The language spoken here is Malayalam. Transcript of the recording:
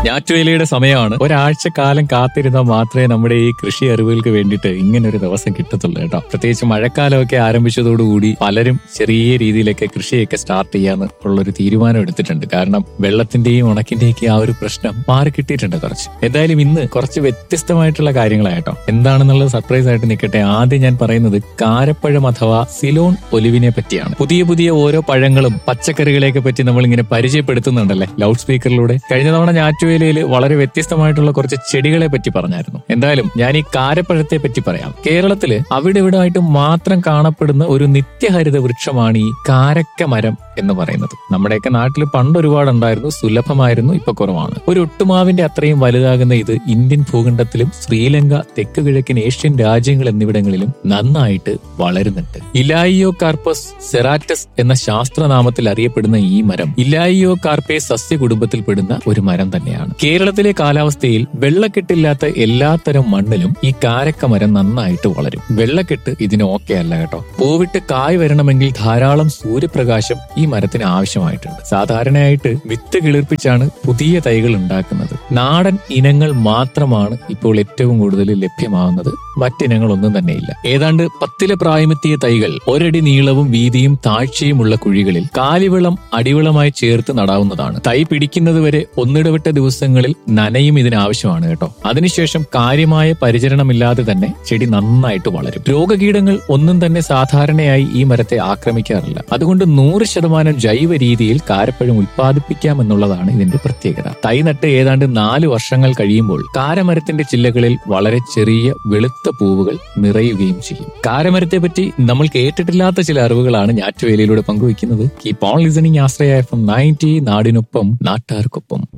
ഞാറ്റുവേലയുടെ സമയമാണ് ഒരാഴ്ച കാലം കാത്തിരുന്നാൽ മാത്രമേ നമ്മുടെ ഈ കൃഷി അറിവുകൾക്ക് വേണ്ടിയിട്ട് ഇങ്ങനെ ഒരു ദിവസം കിട്ടത്തുള്ളൂ കേട്ടോ പ്രത്യേകിച്ച് മഴക്കാലമൊക്കെ ആരംഭിച്ചതോടുകൂടി പലരും ചെറിയ രീതിയിലൊക്കെ കൃഷിയൊക്കെ സ്റ്റാർട്ട് ചെയ്യാന്ന് ഉള്ളൊരു തീരുമാനം എടുത്തിട്ടുണ്ട് കാരണം വെള്ളത്തിന്റെയും ഉണക്കിന്റെയൊക്കെ ആ ഒരു പ്രശ്നം മാറി കിട്ടിയിട്ടുണ്ട് കുറച്ച് എന്തായാലും ഇന്ന് കുറച്ച് വ്യത്യസ്തമായിട്ടുള്ള കാര്യങ്ങളായിട്ടോ എന്താണെന്നുള്ളത് സർപ്രൈസ് ആയിട്ട് നിൽക്കട്ടെ ആദ്യം ഞാൻ പറയുന്നത് കാരപ്പഴം അഥവാ സിലോൺ ഒലിവിനെ പറ്റിയാണ് പുതിയ പുതിയ ഓരോ പഴങ്ങളും പച്ചക്കറികളെയൊക്കെ പറ്റി നമ്മൾ ഇങ്ങനെ പരിചയപ്പെടുത്തുന്നുണ്ടല്ലേ ലൗഡ് സ്പീക്കറിലൂടെ കഴിഞ്ഞ തവണ ഞാറ്റുവേലയിൽ വളരെ വ്യത്യസ്തമായിട്ടുള്ള കുറച്ച് ചെടികളെ പറ്റി പറഞ്ഞായിരുന്നു എന്തായാലും ഞാൻ ഈ കാരപ്പഴത്തെ പറ്റി പറയാം കേരളത്തില് അവിടെ ഇവിടെ ആയിട്ട് മാത്രം കാണപ്പെടുന്ന ഒരു നിത്യഹരിത വൃക്ഷമാണ് ഈ കാരക്ക മരം എന്ന് പറയുന്നത് നമ്മുടെയൊക്കെ നാട്ടിൽ പണ്ട് ഒരുപാട് ഉണ്ടായിരുന്നു സുലഭമായിരുന്നു ഇപ്പൊ കുറവാണ് ഒരു ഒട്ടുമാവിന്റെ അത്രയും വലുതാകുന്ന ഇത് ഇന്ത്യൻ ഭൂഖണ്ഡത്തിലും ശ്രീലങ്ക തെക്ക് കിഴക്കൻ ഏഷ്യൻ രാജ്യങ്ങൾ എന്നിവിടങ്ങളിലും നന്നായിട്ട് വളരുന്നുണ്ട് ഇലായിയോ കാർപ്പസ് സെറാറ്റസ് എന്ന ശാസ്ത്രനാമത്തിൽ അറിയപ്പെടുന്ന ഈ മരം ഇലായിയോ കാർപ്പേ സസ്യകുടുംബത്തിൽപ്പെടുന്ന ഒരു മരം തന്നെയാണ് കേരളത്തിലെ കാലാവസ്ഥയിൽ വെള്ളക്കെട്ടില്ലാത്ത എല്ലാത്തരം മണ്ണിലും ഈ കാരക്ക മരം നന്നായിട്ട് വളരും വെള്ളക്കെട്ട് ഇതിന് ഓക്കെ അല്ല കേട്ടോ പൂവിട്ട് കായ് വരണമെങ്കിൽ ധാരാളം സൂര്യപ്രകാശം ഈ മരത്തിന് ആവശ്യമായിട്ടുണ്ട് സാധാരണയായിട്ട് വിത്ത് കിളിർപ്പിച്ചാണ് പുതിയ തൈകൾ ഉണ്ടാക്കുന്നത് നാടൻ ഇനങ്ങൾ മാത്രമാണ് ഇപ്പോൾ ഏറ്റവും കൂടുതൽ ലഭ്യമാകുന്നത് മറ്റിനങ്ങളൊന്നും തന്നെയില്ല ഏതാണ്ട് പത്തിലെ പ്രായമെത്തിയ തൈകൾ ഒരടി നീളവും വീതിയും താഴ്ചയുമുള്ള കുഴികളിൽ കാലിവളം അടിവളമായി ചേർത്ത് നടാവുന്നതാണ് തൈ പിടിക്കുന്നതുവരെ ഒന്നിടവിട്ട ദിവസങ്ങളിൽ നനയും ഇതിന് ആവശ്യമാണ് കേട്ടോ അതിനുശേഷം കാര്യമായ പരിചരണമില്ലാതെ തന്നെ ചെടി നന്നായിട്ട് വളരും രോഗകീടങ്ങൾ ഒന്നും തന്നെ സാധാരണയായി ഈ മരത്തെ ആക്രമിക്കാറില്ല അതുകൊണ്ട് നൂറ് ശതമാനം ജൈവ രീതിയിൽ കാരപ്പഴം ഉൽപ്പാദിപ്പിക്കാം എന്നുള്ളതാണ് ഇതിന്റെ പ്രത്യേകത തൈ നട്ട് ഏതാണ്ട് നാല് വർഷങ്ങൾ കഴിയുമ്പോൾ കാരമരത്തിന്റെ ചില്ലകളിൽ വളരെ ചെറിയ വെളുത്ത പൂവുകൾ നിറയുകയും ചെയ്യും കാരമരത്തെ പറ്റി നമ്മൾ കേട്ടിട്ടില്ലാത്ത ചില അറിവുകളാണ് ഞാറ്റുവേലയിലൂടെ പങ്കുവയ്ക്കുന്നത് keep on listening Ashraya FM ninety നയൻറ്റി നാടിനൊപ്പം നാട്ടാർക്കൊപ്പം